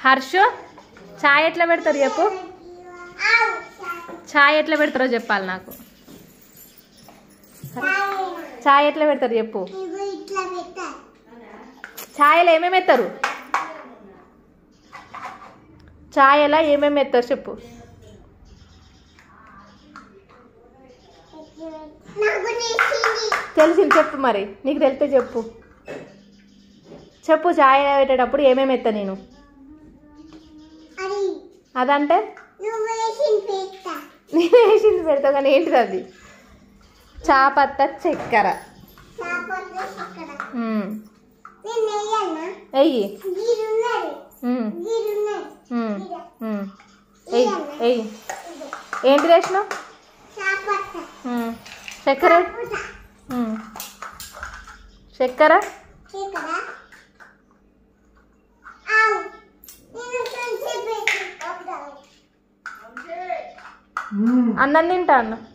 హర్షు చాయ్ ఎట్లా పెడతారు చెప్పు చాయ్ ఎట్లా పెడతారో చెప్పాలి నాకు చాయ్ ఎట్లా పెడతారు చెప్పు ఇట్లా పెట్టా ఛాయలో ఏమేమి ఎత్తారు ఛాయలా ఏమేమి ఎత్తారు చెప్పు నాకు తెలిసింది తెలిసింది చెప్పు మరి నీకు తెలితే చెప్పు చెప్పు ఛాయ్ పెట్టేటప్పుడు ఏమేమి ఎత్తా నేను అది అదంటే నువ్వు వేసిన పెట్టా నేను వేసింది పెడతావు కానీ ఏంటిది అది చాపత్త చక్కెర చాపంటే ఇక్కడ ఉమ్. నేను వేయాలనా ఎయ్యి గీరున్నది ఉమ్, గీరున్నది ఉమ్, ఉమ్. ఎయ్యి ఎయ్యి ఏంటి వేసినావు చాపట్ట ఉమ్. చక్కెర పూట ఉమ్. చక్కెర ఇక్కడ ఆవు నేను కొంచెం పెట్టి అన్నం తింటా అన్న